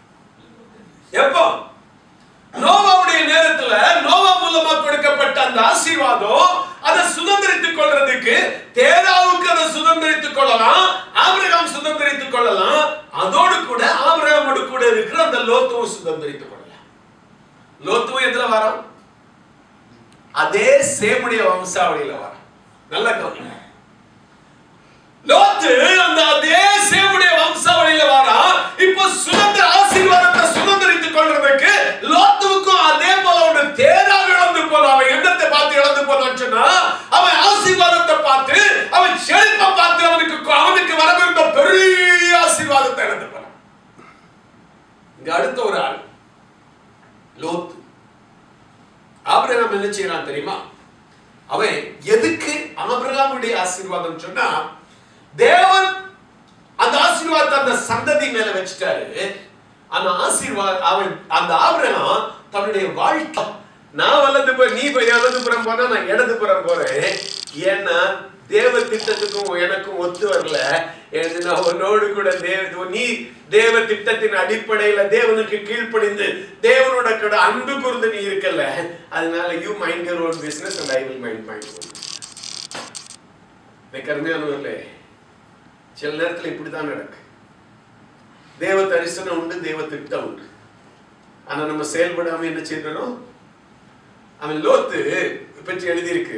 எப்போ நோவாவுடைய நேரத்துல நோவா மூலமா கொடுக்கப்பட்ட அந்த ஆசீர்வாதம் அதை சுதந்திரித்துக் கொள்றதுக்கு தேராவுக்கு அதை சுதந்திரித்துக் கொள்ளலாம் ஆபிரகாம் சுதந்திரித்துக் கொள்ளலாம் அதோடு கூட ஆபிரகாமோடு கூட இருக்கிற அந்த லோத்துவும் சுதந்திரித்துக் கொள்ளலாம் லோத்துவும் எதுல வரோம் அதே சேமுடைய வம்சாவளியில வரோம் நல்ல கவனிங்க லோத்து அந்த அதே சேமுடைய வம்சாவளியில வரா இப்ப சுதந்திர ஆசீர்வாதத்தை சுதந்திரித்துக் கொள்றதுக்கு லோத்துவுக்கும் அதே போல ஒரு தேரா இழந்து போனான் அவன் எண்ணத்தை பார்த்து இழந்து போனான்னு சொன்னா அவன் ஆசீர்வாதத்தை பார்த்து அவன் செழிப்பை பார்த்து அவனுக்கு அவனுக்கு வரவிருந்த பெரிய ஆசீர்வாதத்தை இழந்து போனான் இங்க அடுத்த ஒரு ஆள் லோத்து ஆபிரகாம் என்ன செய்யறான் தெரியுமா அவன் எதுக்கு ஆபிரகாமுடைய ஆசீர்வாதம் சொன்னா தேவன் அந்த ஆசீர்வாதத்தை அந்த சந்ததி மேல வச்சுட்டாரு அந்த ஆசீர்வாதம் அவன் அந்த ஆபிரகாம் தன்னுடைய வாழ்க்கை நான் வலது போய் நீ போய் வலதுபுறம் போனா நான் இடதுபுறம் போறேன் ஏன்னா தேவ திட்டத்துக்கும் எனக்கும் ஒத்து வரல எனக்கு நான் உன்னோடு கூட தேவ நீ தேவ திட்டத்தின் அடிப்படையில தேவனுக்கு கீழ்ப்படிந்து தேவனோட கூட அன்பு கூர்ந்து நீ இருக்கல அதனால you mind your own business and I will mind my own கருமையானவர்களே சில நேரத்துல இப்படிதான் நடக்கு தேவ தரிசனம் உண்டு தேவ திட்டம் உண்டு ஆனா நம்ம செயல்படாம என்ன செய்யணும் அவன் லோத்து பற்றி எழுதியிருக்கு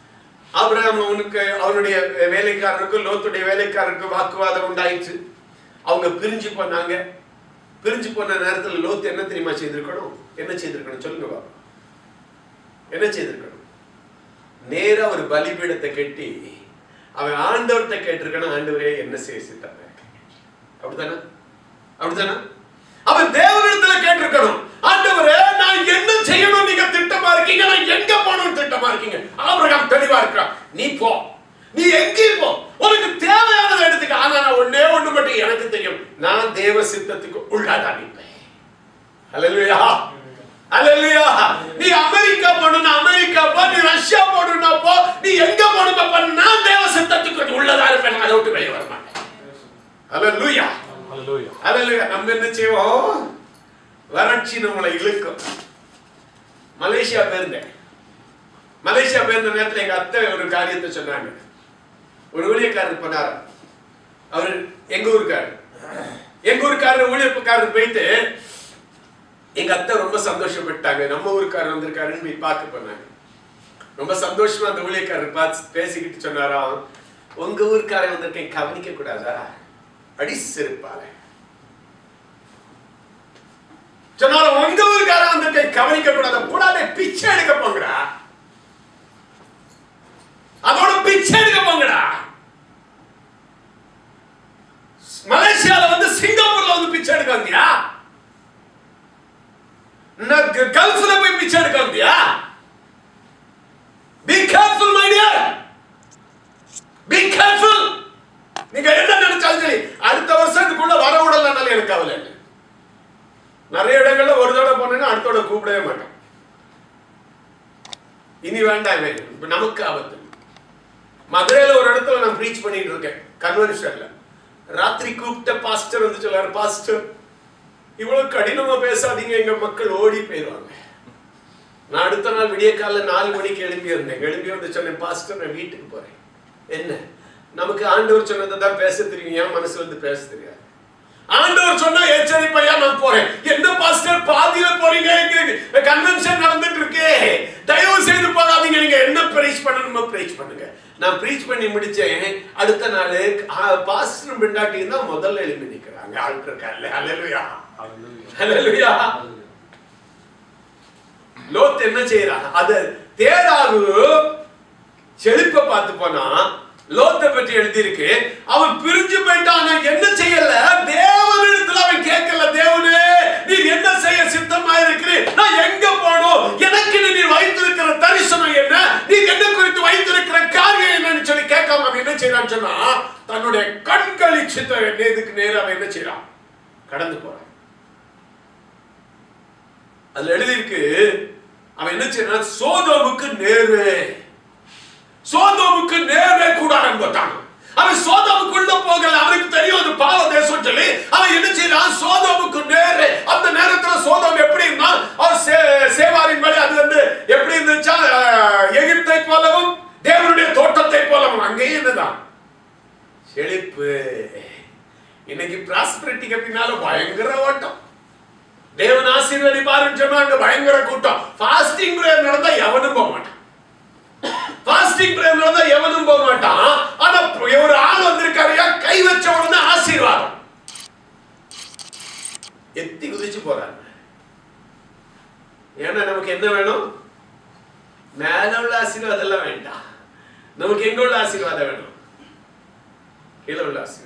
ஆபிரகாம் அவனுக்கு அவனுடைய வேலைக்காரனுக்கும் லோத்துடைய வேலைக்காரனுக்கும் வாக்குவாதம் உண்டாயிற்று அவங்க பிரிஞ்சு போனாங்க பிரிஞ்சு போன நேரத்துல லோத்து என்ன தெரியுமா செய்திருக்கணும் என்ன செய்திருக்கணும் சொல்லுங்க பாப்போம் என்ன செய்திருக்கணும் நேரா ஒரு பலிபீடத்தை கட்டி அவன் ஆண்டவர்கிட்ட கேட்டிருக்கணும் ஆண்டவரே என்ன செய்ய சித்தாங்க அப்படித்தானே அப்படித்தானே அவன் தேவனிடத்துல கேட்டிருக்கணும் ஆண்டவரே நான் என்ன செய்யணும் நீங்க திட்டமா இருக்கீங்க நான் எங்க போகணும் திட்டமா இருக்கீங்க ஆபிரகாம் தெளிவா இருக்கிறான் நீ போ நீ எங்கேயும் போ உனக்கு தேவையானதை எடுத்துக்க ஆனா நான் ஒண்ணே ஒண்ணு மட்டும் எனக்கு தெரியும் நான் தேவ சித்தத்துக்கு உள்ளாதான் நிற்பேன் அல்லேலூயா அல்லேலூயா நீ அமெரிக்கா போகணும்னா அமெரிக்கா போ நீ ரஷ்யா போகணும்னா போ நீ எங்க போகணும் அப்ப நான் தேவ சித்தத்துக்கு உள்ளதா இருப்பேன் நான் அதை விட்டு வெளியே வர மாட்டேன் அல்லேலூயா Hallelujah. அல்லேலூயா நம்ம என்ன செய்வோம் வறட்சி நம்மளை இழுக்கும் மலேசியா போயிருந்தேன் மலேசியா போயிருந்த நேரத்துல எங்க அத்தை ஒரு காரியத்தை சொன்னாங்க ஒரு ஊழியக்காரர் பண்ணார் அவர் எங்க ஊருக்காரர் எங்க ஊருக்காரர் ஊழியக்காரர் போயிட்டு எங்க அத்தை ரொம்ப சந்தோஷப்பட்டாங்க நம்ம ஊருக்காரர் வந்திருக்காருன்னு போய் பார்க்க போனாங்க ரொம்ப சந்தோஷமா அந்த ஊழியக்காரர் பார்த்து பேசிக்கிட்டு சொன்னாராம் உங்க ஊருக்காரன் வந்திருக்கேன் கவனிக்க கூடாதா அடி செருப்பால சொன்னாலும் உங்க ஊருக்காரன் வந்திருக்கேன் கவனிக்க கூடாத கூடாத பிச்சை எடுக்க போங்கடா அதோட பிச்சை எடுக்க போங்கடா மலேசியால வந்து சிங்கப்பூர்ல வந்து பிச்சை எடுக்க வந்தியா நான் க- கல்ஃப்ல போய் பிச்சை எடுக்க வந்தியா be careful my dear be careful நீங்க என்ன நினைச்சாலும் சரி அடுத்த வருஷம் இதுக்குள்ள வர விடலனால எனக்கு கவலை இல்லை நிறைய இடங்கள்ல ஒரு தடவை போனேன்னா அடுத்த தடவை கூப்பிடவே மாட்டேன் இனி வேண்டாம் இவன். இப்ப நமக்கு ஆபத்து மதுரையில ஒரு இடத்துல நான் ப்ரீச் பண்ணிட்டு இருக்கேன் கன்வென்ஷன்ல ராத்திரி கூப்பிட்ட பாஸ்டர் வந்து சொல்லாரு பாஸ்டர் இவ்வளவு கடினமா பேசாதீங்க எங்க மக்கள் ஓடி போயிடுவாங்க நான் அடுத்த நாள் விடிய காலைல நாலு மணிக்கு எழும்பி இருந்தேன் எழும்பி வந்து சொன்னேன் பாஸ்டர் நான் வீட்டுக்கு போறேன் என்ன நமக்கு ஆண்டவர் சொன்னதை தான் பேச தெரியும் என் மனசுல இருந்து பேச தெரியாது ஆண்டவர் சொன்னா எச்சரிப்பையா நான் போறேன் என்ன பாஸ்டர் பாதியில போறீங்க கன்வென்ஷன் நடந்துட்டு இருக்கே தயவு செய்து போகாதீங்க நீங்க என்ன ப்ரீச் பண்ணணுமோ ப்ரீச் பண்ணுங்க நான் ப்ரீச் பண்ணி முடிச்சேன் அடுத்த நாள் பாஸ்டர் பிண்டாட்டி தான் முதல்ல எழுப்பி நிக்கிறாங்க ஆள் இருக்கார்ல அல்லேலூயா Hallelujah. அல்லேலூயா Hallelujah. லோத் என்ன செய்யறான் அத தேராகு செழிப்ப பார்த்து போனா லோத்தை பற்றி எழுதியிருக்கு அவன் பிரிஞ்சு போயிட்டான் ஆனா என்ன செய்யல தேவனிடத்துல அவன் கேட்கல தேவனே நீர் என்ன செய்ய சித்தமா இருக்கிறீர் நான் எங்க போகணும் எனக்கு நீர் வைத்திருக்கிற தரிசனம் என்ன நீர் என்ன குறித்து வைத்திருக்கிற காரியம் என்னன்னு சொல்லி கேட்காம அவன் என்ன செய்யறான்னு சொன்னா தன்னுடைய கண்களி சித்த நேதுக்கு நேரா அவன் என்ன செய்யறான் கடந்து போறான் அதுல எழுதியிருக்கு அவன் என்ன செய்யறான் சோதோமுக்கு நேரு சோதோமுக்கு நேரே கூடாரம் போட்டான் அவன் சோதோமுக்குள்ள போகல அவனுக்கு தெரியும் அது பாவ தேசம் சொல்லி அவன் என்ன செய்யறான் சோதோமுக்கு நேரே அந்த நேரத்துல சோதோம் எப்படி இருந்தான் அவன் சே- சேவாரின் வழி அது வந்து எப்படி இருந்துச்சா அஹ், எகிப்தை போலவும் தேவனுடைய தோட்டத்தை போலவும் அங்கேயும் என்னதான் செழிப்பு இன்னைக்கு பிராஸ்பரிட்டிக்கு பின்னால பயங்கர ஓட்டம் தேவன் ஆசீர்வதி பாருன்னு சொன்னா அங்க பயங்கர கூட்டம் ஃபாஸ்டிங் பிரேயர் நடந்தா எவனும் போக மாட்டான் ஃபாஸ்டிங் பிரேயர் நடந்தா எவனும் போக மாட்டான் ஆனா ஒரு ஆள் வந்திருக்காருயா கை வச்ச உடனே ஆசீர்வாதம் எத்தி குதிச்சு போறாங்க ஏன்னா நமக்கு என்ன வேணும் மேல உள்ள ஆசீர்வாதம் எல்லாம் வேண்டாம் நமக்கு எங்க உள்ள ஆசீர்வாதம் வேணும் கீழே உள்ள ஆசீர்வாதம்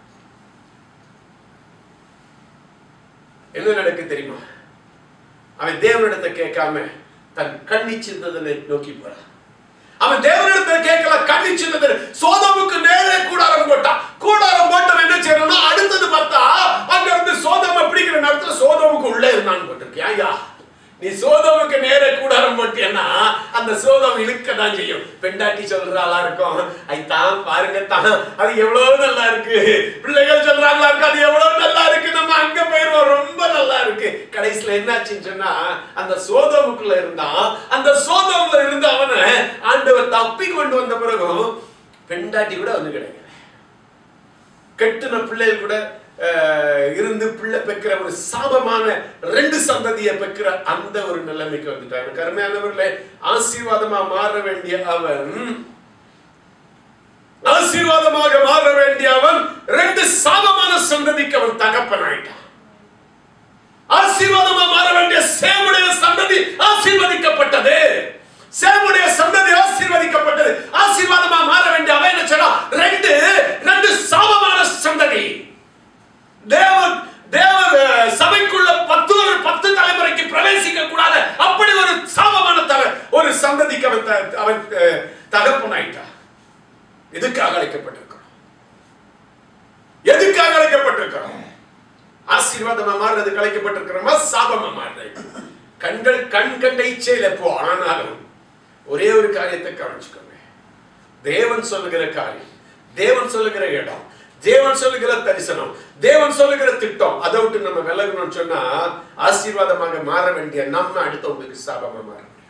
என்ன நடக்கு தெரியுமா அவன் தேவனிடத்தை கேட்காம தன் கண்ணிச்சிருந்ததை நோக்கி போறான் அவன் தேவனிடத்தை கேட்கல கண்ணிச்சிருந்தது சோதமுக்கு நேரே கூடாரம் போட்டான் கூடாரம் போட்டவன் என்ன செய்யணும்னா அடுத்தது பார்த்தா அங்க இருந்து சோதம பிடிக்கிற நேரத்துல சோதமுக்கு உள்ளே இருந்தான்னு போட்டிருக்கேன் ஐயா நீ சோதமுக்கு நேரே கூடாரம் போட்டியன்னா அந்த சோதம் இழுக்க தான் செய்யும் பெண்டாட்டி சொல்ற ஆளா இருக்கும் ஐ தான் பாருங்க தான் அது எவ்வளவு நல்லா இருக்கு பிள்ளைகள் சொல்றாங்களா இருக்கு அது எவ்வளவு நல்லா இருக்கு நம்ம அங்க போயிருவோம் ரொம்ப நல்லா இருக்கு கடைசியில என்னாச்சுன்னு சொன்னா அந்த சோதமுக்குள்ள இருந்தான் அந்த சோதமுல இருந்து அவனை ஆண்டவர் தப்பி கொண்டு வந்த பிறகும் பெண்டாட்டி கூட வந்து கிடையாது கெட்டுன பிள்ளைகள் கூட அஹ், இருந்து பிள்ளை பெக்கிற ஒரு சாபமான ரெண்டு சந்ததியை பெக்கிற அந்த ஒரு நிலைமைக்கு வந்துட்டாங்க கருமையானவர்களே ஆசீர்வாதமா மாற வேண்டிய அவன் ஆசீர்வாதமாக மாற வேண்டிய அவன் ரெண்டு சாபமான சந்ததிக்கு அவன் தகப்பனாயிட்டான் ஆசீர்வாதமா மாற வேண்டிய சேமுடைய சந்ததி ஆசீர்வதிக்கப்பட்டது சேமுடைய சந்ததி ஆசீர்வதிக்கப்பட்டது ஆசீர்வாதமா மாற வேண்டிய அவன் என்ன சொன்னா ரெண்டு ரெண்டு சாபமான சந்ததி தேவன் தேவ அஹ், சபைக்குள்ள பத்து பத்து தலைமுறைக்கு பிரவேசிக்க கூடாது அப்படி ஒரு சாபமான தலை ஒரு சந்ததிக்கு அவன் த- அவன் அஹ், தகப்பனாயிட்டான் எதுக்காக அழைக்கப்பட்டிருக்கிறோம் எதுக்காக அழைக்கப்பட்டிருக்கிறோம் ஆசீர்வாதமா மாறுறதுக்கு அழைக்கப்பட்டிருக்கிறோமா சாபமா மாறுறது கண்கள் கண் கண்ட இச்சையில போ ஆனாலும் ஒரே ஒரு காரியத்தை கவனிச்சுக்கோங்க தேவன் சொல்லுகிற காரியம் தேவன் சொல்லுகிற இடம் தேவன் சொல்லுகிற தரிசனம் தேவன் சொல்லுகிற திட்டம் அதை விட்டு நம்ம விலகணும்னு சொன்னா ஆசீர்வாதமாக மாற வேண்டிய நம்ம அடுத்தவங்களுக்கு சாபமா மாற முடியும்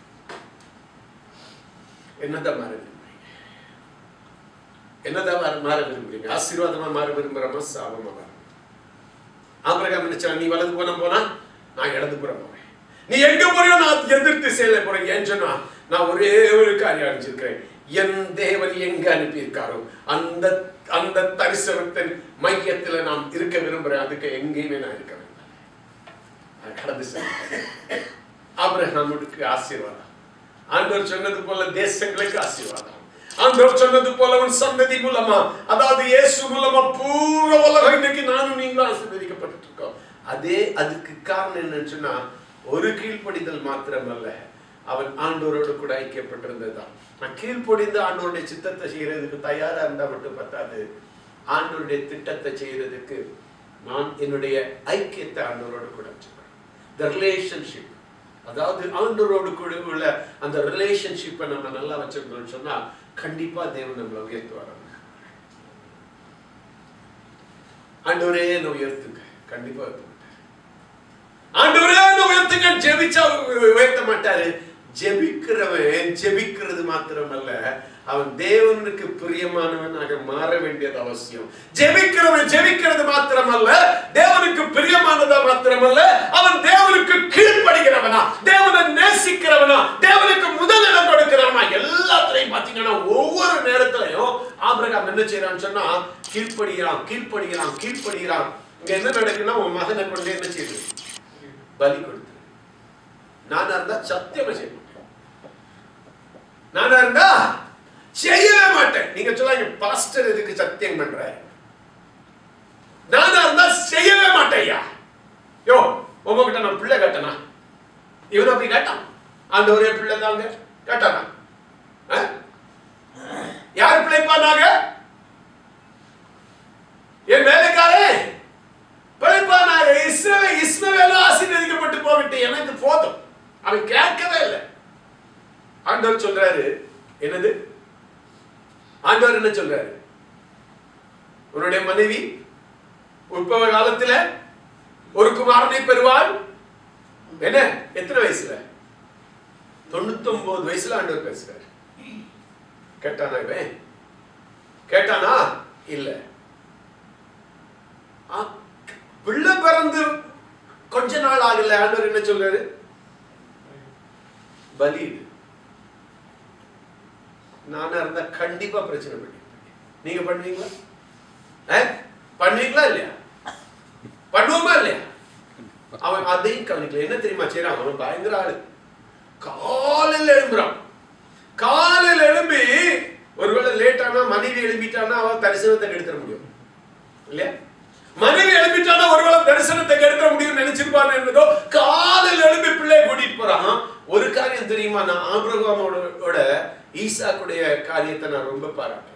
என்னதான் மாற விரும்புறீங்க என்னதான் மாற மாற விரும்புறீங்க ஆசீர்வாதமா மாற விரும்புறோமா சாபமா மாற ஆபிரகாம் நினைச்சா நீ வலது புறம் போனா நான் இடது புறம் போறேன் நீ எங்க போறியோ நான் எதிர் திசையில போறேன் ஏன்னு சொன்னா நான் ஒரே ஒரு காரியம் அனுப்பிச்சிருக்கிறேன் என் தேவன் எங்க அனுப்பியிருக்காரோ அந்த அந்த தரிசனத்தின் மையத்துல நான் இருக்க விரும்புறேன் அதுக்கு எங்கேயுமே நான் இருக்க வேண்டாம் நான் கடந்து செல்றேன் ஆபிரகாமுக்கு ஆசீர்வாதம் ஆண்டவர் சொன்னது போல தேசங்களுக்கு ஆசீர்வாதம் ஆண்டவர் சொன்னது போல உன் சந்ததி மூலமா அதாவது இயேசு மூலமா பூர்வ உலகம் இன்னைக்கு நானும் நீங்களும் ஆசீர்வதிக்கப்பட்டு இருக்கோம் அதே அதுக்கு காரணம் என்னன்னு சொன்னா ஒரு கீழ்ப்படிதல் மாத்திரமல்ல அவன் ஆண்டவரோடு கூட ஐக்கியப்பட்டிருந்ததுதான் நான் கீழ்ப்படிந்து ஆண்டவருடைய சித்தத்தை செய்யறதுக்கு தயாரா இருந்தா மட்டும் பத்தாது ஆண்டவருடைய திட்டத்தை செய்யறதுக்கு நான் என்னுடைய ஐக்கியத்தை ஆண்டவரோடு கூட வச்சுக்கிறேன் த ரிலேஷன்ஷிப் அதாவது ஆண்டவரோடு கூட உள்ள அந்த ரிலேஷன்ஷிப்பை நம்ம நல்லா வச்சிருந்தோம்னு சொன்னா கண்டிப்பா தேவன் நம்மளை உயர்த்துவார் ஆண்டவரே என்ன உயர்த்துங்க கண்டிப்பா உயர்த்த மாட்டார் ஆண்டவரே என்ன உயர்த்துங்க ஜெபிச்சா உயர்த்த மாட்டாரு ஜெபிக்கிறவன் ஜெபிக்கிறது மாத்திரமல்ல அவன் தேவனுக்கு பிரியமானவனாக மாற வேண்டியது அவசியம் ஜெபிக்கிறவன் ஜெபிக்கிறது மாத்திரமல்ல தேவனுக்கு பிரியமானதா மாத்திரமல்ல அவன் தேவனுக்கு கீழ்ப்படுகிறவனா தேவனை நேசிக்கிறவனா தேவனுக்கு முதல் இடம் கொடுக்கிறவனா எல்லாத்துலயும் பாத்தீங்கன்னா ஒவ்வொரு நேரத்திலையும் ஆபிரகாம் என்ன செய்யறான்னு சொன்னா கீழ்ப்படுகிறான் கீழ்ப்படுகிறான் கீழ்ப்படுகிறான் இங்க என்ன நடக்குன்னா உன் மகனை கொண்டு என்ன செய்யுது பலி கொடுத்து நானா இருந்தா சத்தியமா செய்ய மாட்டேன் நானா இருந்தா செய்யவே மாட்டேன் நீங்க சொல்லாங்க பாஸ்டர் எதுக்கு சத்தியம் பண்ற நானா இருந்தா செய்யவே மாட்டேன் ஐயா யோ உங்ககிட்ட நான் பிள்ளை கட்டனா இவன் அப்படி கேட்டான் அந்த ஒரே பிள்ளை தாங்க கேட்டானா ஆ? யார் பிழைப்பானாங்க என் வேலைக்காரன் பிழைப்பானாக இஸ்ரவே இஸ்மவேலும் ஆசீர்வதிக்கப்பட்டு போகட்டு எனக்கு போதும் அவன் கேட்கவே இல்லை ஆண்டவர் சொல்றாரு என்னது ஆண்டவர் என்ன சொல்றாரு உன்னுடைய மனைவி உற்பவ காலத்துல ஒரு குமாரனை பெறுவாள் என்ன எத்தனை வயசுல தொண்ணூத்தி ஒன்பது வயசுல ஆண்டவர் பேசுறாரு கேட்டானா இவன் கேட்டானா இல்ல ஆ, பிள்ளை பிறந்து கொஞ்ச நாள் ஆகல ஆண்டவர் என்ன சொல்றாரு பலியிடு நானா இருந்தா கண்டிப்பா பிரச்சனை பண்ணிருப்பேன் நீங்க பண்ணுவீங்களா ஆ? பண்ணுவீங்களா இல்லையா பண்ணுவோமா இல்லையா அவன் அதையும் கவனிக்கல என்ன தெரியுமா செய்யறான் அவன் பயங்கர ஆளு காலையில எழும்புறான் காலையில எழும்பி ஒருவேளை லேட் ஆனா மனைவி எழும்பிட்டானா அவன் தரிசனத்தை கெடுத்துட முடியும் இல்லையா மனைவி எழுப்பிட்டானா ஒருவேளை தரிசனத்தை கெடுக்க முடியும்னு நினைச்சிருப்பான்னு என்னதோ காலையில எழுப்பி பிள்ளைய கூட்டிட்டு போறான் ஒரு காரியம் தெரியுமா நான் ஆபிரகாமோட ஈசாக்குடைய காரியத்தை நான் ரொம்ப பாராட்டுறேன்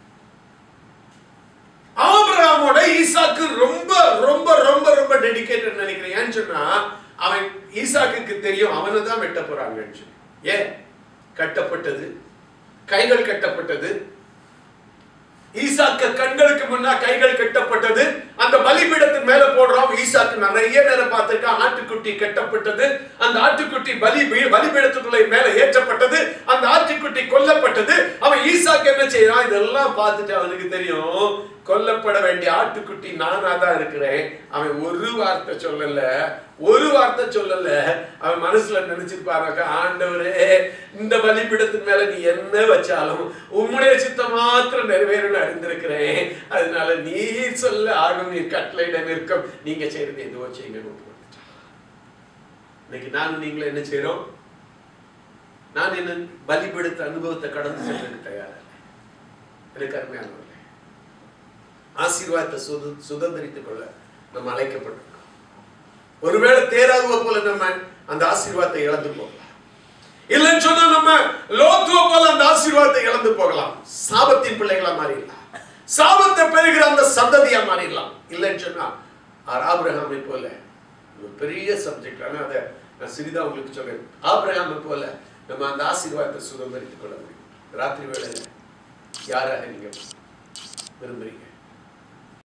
ஆபிரகாமோட ஈசாக்கு ரொம்ப ரொம்ப ரொம்ப ரொம்ப டெடிகேட்டட் நினைக்கிறேன் ஏன்னு சொன்னா அவன் ஈசாக்குக்கு தெரியும் அவனை தான் வெட்ட போறாங்கன்னு சொல்லி ஏன் கட்டப்பட்டது கைகள் கட்டப்பட்டது ஈசாக்கு கண்களுக்கு முன்னா கைகள் கட்டப்பட்டது அந்த பலிபீடத்தின் மேல போடுறோம் ஈசாக்கு நிறைய நேரம் பார்த்திருக்கான் ஆட்டுக்குட்டி கட்டப்பட்டது அந்த ஆட்டுக்குட்டி பலி பீ- பலிபீடத்துக்குள்ள மேல ஏற்றப்பட்டது அந்த ஆட்டுக்குட்டி கொல்லப்பட்டது அவன் ஈசாக்கு என்ன செய்யறான் இதெல்லாம் பார்த்துட்டு அவனுக்கு தெரியும் கொல்லப்பட வேண்டிய ஆட்டுக்குட்டி நானா தான் இருக்கிறேன் அவன் ஒரு வார்த்தை சொல்லல ஒரு வார்த்தை சொல்லல அவன் மனசுல நினைச்சிருப்பாருக்கா ஆண்டவரே இந்த பலிபீடத்தின் மேல நீ என்ன வச்சாலும் உம்முடைய சித்தம் மாத்திரம் நிறைவேறும்னு அறிந்திருக்கிறேன் அதனால நீர் சொல்ல ஆகும் நீர் கட்டளையிட நிற்கும் நீங்க செய்யறது எதுவோ செய்யுங்க இன்னைக்கு நானும் நீங்களும் என்ன செய்றோம் நான் என்ன பலிபீடத்த அனுபவத்தை கடந்து செல்றதுக்கு தயாரா இல்லை. எனக்கு அருமையானவர்களே ஆசீர்வாதத்தை சுத சுதந்திரித்துக் கொள்ள நம்ம அழைக்கப்பட்டிருக்கோம் ஒருவேளை தேராதுவ போல நம்ம அந்த ஆசீர்வாதத்தை இழந்து போகலாம் இல்லைன்னு சொன்னா நம்ம லோத்துவ போல அந்த ஆசீர்வாதத்தை இழந்து போகலாம் சாபத்தின் பிள்ளைகளா மாறிடலாம் சாபத்தை பெறுகிற அந்த சந்ததியா மாறிடலாம் இல்லைன்னு சொன்னா ஆபிரகாமை போல ஒரு பெரிய சப்ஜெக்ட் ஆனா அதை நான் சிறிதா உங்களுக்கு சொல்றேன் ஆபிரகாமை போல நம்ம அந்த ஆசீர்வாதத்தை சுதந்திரித்துக் கொள்ள முடியும் ராத்திரி வேளையில யாராக நீங்க விரும்புறீங்க